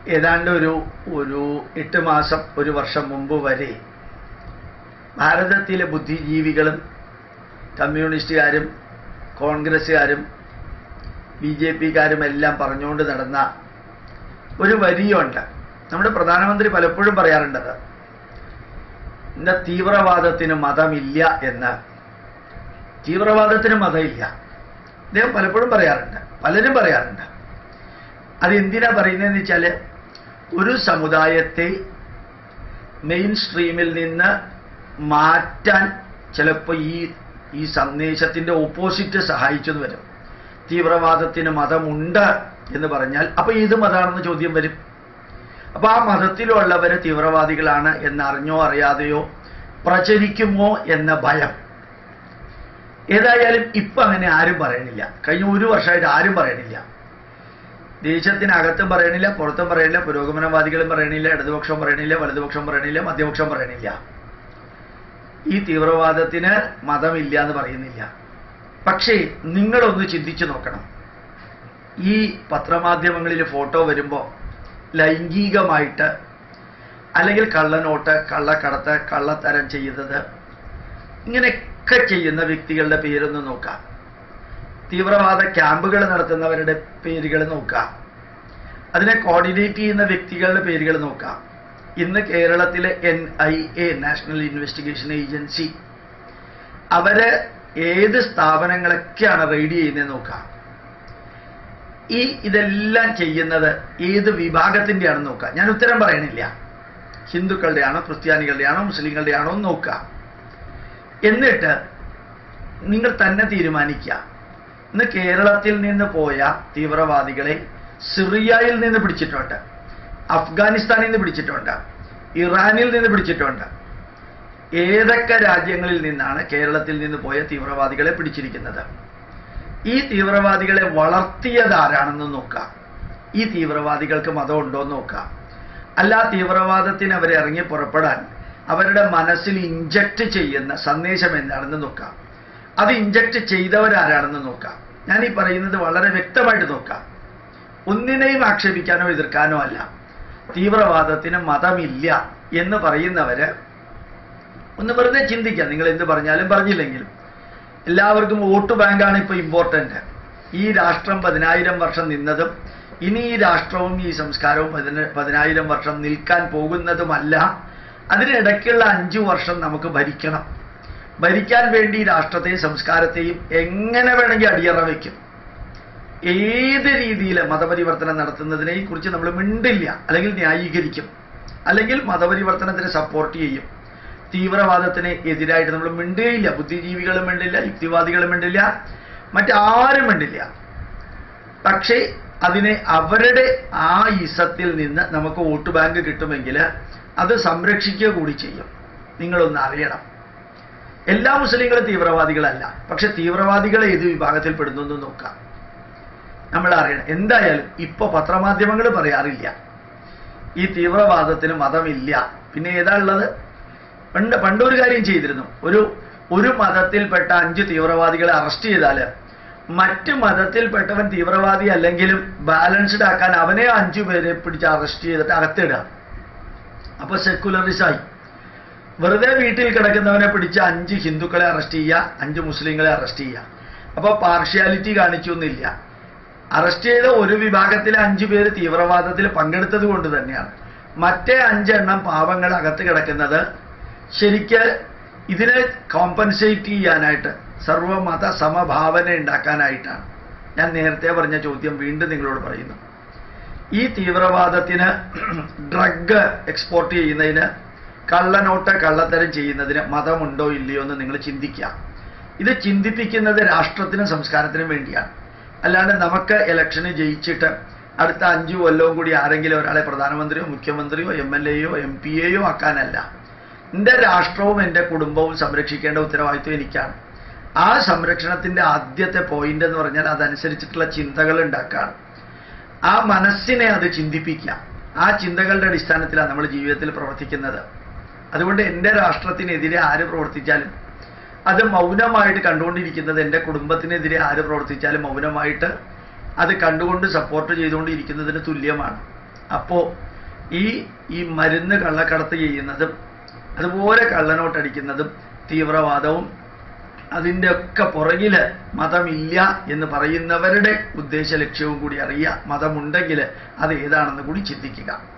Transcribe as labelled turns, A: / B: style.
A: ഏതാണ്ട് ഒരു ഒരു എട്ട് മാസം ഒരു വർഷം മുമ്പ് വരെ ഭാരതത്തിലെ ബുദ്ധിജീവികളും കമ്മ്യൂണിസ്റ്റുകാരും കോൺഗ്രസ്സുകാരും ബി ജെ പിക്കാരും എല്ലാം പറഞ്ഞുകൊണ്ട് നടന്ന ഒരു വരിയുണ്ട് നമ്മുടെ പ്രധാനമന്ത്രി പലപ്പോഴും പറയാറുണ്ടത് എന്താ തീവ്രവാദത്തിന് മതമില്ല എന്ന് തീവ്രവാദത്തിന് മതമില്ല അദ്ദേഹം പലപ്പോഴും പറയാറുണ്ട് പലരും പറയാറുണ്ട് അത് എന്തിനാ പറയുന്നതെന്ന് വെച്ചാൽ ഒരു സമുദായത്തെ മെയിൻ സ്ട്രീമിൽ നിന്ന് മാറ്റാൻ ചിലപ്പോൾ ഈ ഈ സന്ദേശത്തിന്റെ ഓപ്പോസിറ്റ് സഹായിച്ചെന്ന് വരും തീവ്രവാദത്തിന് മതമുണ്ട് എന്ന് പറഞ്ഞാൽ അപ്പൊ ഏത് മതമാണെന്ന് ചോദ്യം വരും അപ്പൊ ആ മതത്തിലുള്ളവര് തീവ്രവാദികളാണ് എന്നറിഞ്ഞോ അറിയാതെയോ പ്രചരിക്കുമോ എന്ന ഭയം ഏതായാലും ഇപ്പൊ അങ്ങനെ ആരും പറയണില്ല കഴിഞ്ഞ ഒരു വർഷമായിട്ട് ആരും പറയണില്ല ദേശത്തിനകത്തും പറയണില്ല പുറത്തും പറയണില്ല പുരോഗമനവാദികളും പറയണില്ല ഇടതുപക്ഷം പറയണില്ല വലതുപക്ഷം പറയണില്ല മധ്യപക്ഷം പറയണില്ല ഈ തീവ്രവാദത്തിന് മതമില്ല എന്ന് പറയുന്നില്ല പക്ഷേ നിങ്ങളൊന്ന് ചിന്തിച്ചു നോക്കണം ഈ പത്രമാധ്യമങ്ങളിൽ ഫോട്ടോ വരുമ്പോൾ ലൈംഗികമായിട്ട് അല്ലെങ്കിൽ കള്ളനോട്ട് കള്ളക്കടത്ത് കള്ളത്തരം ചെയ്യുന്നത് ഇങ്ങനെയൊക്കെ ചെയ്യുന്ന വ്യക്തികളുടെ പേരൊന്ന് നോക്കാം തീവ്രവാദ ക്യാമ്പുകൾ നടത്തുന്നവരുടെ പേരുകൾ നോക്കാം അതിനെ കോർഡിനേറ്റ് ചെയ്യുന്ന വ്യക്തികളുടെ പേരുകൾ നോക്കാം ഇന്ന് കേരളത്തിലെ N I A national investigation agency അവര് ഏത് സ്ഥാപനങ്ങളൊക്കെയാണ് റെയ്ഡ് ചെയ്യുന്നത് നോക്കാം ഈ ഇതെല്ലാം ചെയ്യുന്നത് ഏത് വിഭാഗത്തിൻ്റെയാണെന്ന് നോക്കാം ഞാൻ ഉത്തരം പറയണില്ല ഹിന്ദുക്കളുടെയാണോ ക്രിസ്ത്യാനികളുടെയാണോ മുസ്ലിങ്ങളുടെയാണോ എന്ന് നോക്കുക എന്നിട്ട് നിങ്ങൾ തന്നെ തീരുമാനിക്കുക ഇന്ന് കേരളത്തിൽ നിന്ന് പോയ തീവ്രവാദികളെ സിറിയയിൽ നിന്ന് പിടിച്ചിട്ടുണ്ട് അഫ്ഗാനിസ്ഥാനിൽ നിന്ന് പിടിച്ചിട്ടുണ്ട് ഇറാനിൽ നിന്ന് പിടിച്ചിട്ടുണ്ട് ഏതൊക്കെ രാജ്യങ്ങളിൽ നിന്നാണ് കേരളത്തിൽ നിന്ന് പോയ തീവ്രവാദികളെ പിടിച്ചിരിക്കുന്നത് ഈ തീവ്രവാദികളെ വളർത്തിയത് ആരാണെന്ന് നോക്കാം ഈ തീവ്രവാദികൾക്ക് മതമുണ്ടോ എന്ന് നോക്കാം അല്ല തീവ്രവാദത്തിന് അവരെ ഇറങ്ങി പുറപ്പെടാൻ അവരുടെ മനസ്സിൽ ഇഞ്ചക്ട് ചെയ്യുന്ന സന്ദേശം എന്താണെന്ന് നോക്കാം അത് ഇഞ്ചക്ട് ചെയ്തവരാരാണെന്ന് നോക്കാം ഞാൻ ഈ പറയുന്നത് വളരെ വ്യക്തമായിട്ട് നോക്കാം ഒന്നിനെയും ആക്ഷേപിക്കാനോ എതിർക്കാനോ അല്ല തീവ്രവാദത്തിന് മതമില്ല എന്ന് പറയുന്നവര് ഒന്ന് വെറുതെ ചിന്തിക്കാം നിങ്ങൾ എന്ത് പറഞ്ഞാലും പറഞ്ഞില്ലെങ്കിലും എല്ലാവർക്കും വോട്ട് ബാങ്കാണ് ഇപ്പോൾ ഇമ്പോർട്ടൻ്റ് ഈ രാഷ്ട്രം പതിനായിരം വർഷം നിന്നതും ഇനി ഈ രാഷ്ട്രവും ഈ സംസ്കാരവും പതിന പതിനായിരം വർഷം നിൽക്കാൻ പോകുന്നതുമല്ല അതിനിടയ്ക്കുള്ള അഞ്ചു വർഷം നമുക്ക് ഭരിക്കണം ഭരിക്കാൻ വേണ്ടി ഈ രാഷ്ട്രത്തെയും സംസ്കാരത്തെയും എങ്ങനെ വേണമെങ്കിൽ അടിയറ വയ്ക്കും ഏത് രീതിയിൽ മതപരിവർത്തനം നടത്തുന്നതിനെ കുറിച്ച് നമ്മൾ മിണ്ടില്ല അല്ലെങ്കിൽ ന്യായീകരിക്കും അല്ലെങ്കിൽ മതപരിവർത്തനത്തിന് സപ്പോർട്ട് ചെയ്യും തീവ്രവാദത്തിന് എതിരായിട്ട് നമ്മൾ മിണ്ടുകയില്ല ബുദ്ധിജീവികളും മിണ്ടില്ല യുക്തിവാദികളും മിണ്ടില്ല മറ്റാരും മിണ്ടില്ല പക്ഷേ അതിനെ അവരുടെ ആ ഇസത്തിൽ നിന്ന് നമുക്ക് വോട്ട് ബാങ്ക് കിട്ടുമെങ്കിൽ അത് സംരക്ഷിക്കുക കൂടി ചെയ്യും നിങ്ങളൊന്ന് അറിയണം എല്ലാ മുസ്ലിങ്ങളും തീവ്രവാദികളല്ല പക്ഷെ തീവ്രവാദികൾ ഏത് വിഭാഗത്തിൽ പെടുന്നു എന്ന് നോക്കാം നമ്മൾ അറിയണം എന്തായാലും ഇപ്പൊ പത്രമാധ്യമങ്ങൾ പറയാറില്ല ഈ തീവ്രവാദത്തിന് മതമില്ല പിന്നെ ഏതാ ഉള്ളത് പണ്ട് പണ്ടൊരു കാര്യം ചെയ്തിരുന്നു ഒരു ഒരു മതത്തിൽപ്പെട്ട അഞ്ച് തീവ്രവാദികളെ അറസ്റ്റ് ചെയ്താൽ മറ്റ് മതത്തിൽപ്പെട്ടവൻ തീവ്രവാദി അല്ലെങ്കിലും ബാലൻസ്ഡ് ആക്കാൻ അവനെ അഞ്ചു പേരെ പിടിച്ച് അറസ്റ്റ് ചെയ്തിട്ട് അകത്തിടുക അപ്പൊ സെക്കുലറിസായി വെറുതെ വീട്ടിൽ കിടക്കുന്നവനെ പിടിച്ച് അഞ്ച് ഹിന്ദുക്കളെ അറസ്റ്റ് ചെയ്യുക അഞ്ച് മുസ്ലിങ്ങളെ അറസ്റ്റ് ചെയ്യുക അപ്പൊ പാർഷ്യാലിറ്റി കാണിച്ചൊന്നുമില്ല അറസ്റ്റ് ചെയ്ത ഒരു വിഭാഗത്തിലെ അഞ്ചു പേര് തീവ്രവാദത്തിൽ പങ്കെടുത്തത് കൊണ്ട് തന്നെയാണ് മറ്റേ അഞ്ചെണ്ണം പാവങ്ങൾ അകത്ത് കിടക്കുന്നത് ശരിക്ക് ഇതിനെ കോമ്പൻസേറ്റ് ചെയ്യാനായിട്ട് സർവമത സമഭാവന ഉണ്ടാക്കാനായിട്ടാണ് ഞാൻ നേരത്തെ പറഞ്ഞ ചോദ്യം വീണ്ടും നിങ്ങളോട് പറയുന്നു ഈ തീവ്രവാദത്തിന് ഡ്രഗ് എക്സ്പോർട്ട് ചെയ്യുന്നതിന് കള്ളനോട്ട് കള്ളത്തരം ചെയ്യുന്നതിന് മതമുണ്ടോ ഇല്ലയോ എന്ന് നിങ്ങൾ ചിന്തിക്കാം ഇത് ചിന്തിപ്പിക്കുന്നത് രാഷ്ട്രത്തിനും സംസ്കാരത്തിനും വേണ്ടിയാണ് അല്ലാണ്ട് നമുക്ക് ഇലക്ഷന് ജയിച്ചിട്ട് അടുത്ത അഞ്ചു കൊല്ലവും കൂടി ആരെങ്കിലും ഒരാളെ പ്രധാനമന്ത്രിയോ മുഖ്യമന്ത്രിയോ എം എൽ എയോ എം പി എയോ ആക്കാനല്ല എൻ്റെ രാഷ്ട്രവും എൻ്റെ കുടുംബവും സംരക്ഷിക്കേണ്ട ഉത്തരവാദിത്വം എനിക്കാണ് ആ സംരക്ഷണത്തിന്റെ ആദ്യത്തെ പോയിന്റ് എന്ന് പറഞ്ഞാൽ അതനുസരിച്ചിട്ടുള്ള ചിന്തകൾ ഉണ്ടാക്കുകയാണ് ആ മനസ്സിനെ അത് ചിന്തിപ്പിക്കുക ആ ചിന്തകളുടെ അടിസ്ഥാനത്തിലാണ് നമ്മൾ ജീവിതത്തിൽ പ്രവർത്തിക്കുന്നത് അതുകൊണ്ട് എൻ്റെ രാഷ്ട്രത്തിനെതിരെ ആര് പ്രവർത്തിച്ചാലും അത് മൗനമായിട്ട് കണ്ടുകൊണ്ടിരിക്കുന്നത് എൻ്റെ കുടുംബത്തിനെതിരെ ആര് പ്രവർത്തിച്ചാലും മൗനമായിട്ട് അത് കണ്ടുകൊണ്ട് സപ്പോർട്ട് ചെയ്തുകൊണ്ടിരിക്കുന്നതിന് തുല്യമാണ് അപ്പോ ഈ ഈ മരുന്ന് കള്ളക്കടത്ത് ചെയ്യുന്നതും അതുപോലെ കള്ളനോട്ടടിക്കുന്നതും തീവ്രവാദവും അതിൻ്റെ ഒക്കെ പുറകില് മതമില്ല എന്ന് പറയുന്നവരുടെ ഉദ്ദേശ ലക്ഷ്യവും കൂടി അറിയുക മതമുണ്ടെങ്കിൽ അത് ഏതാണെന്ന് കൂടി ചിന്തിക്കുക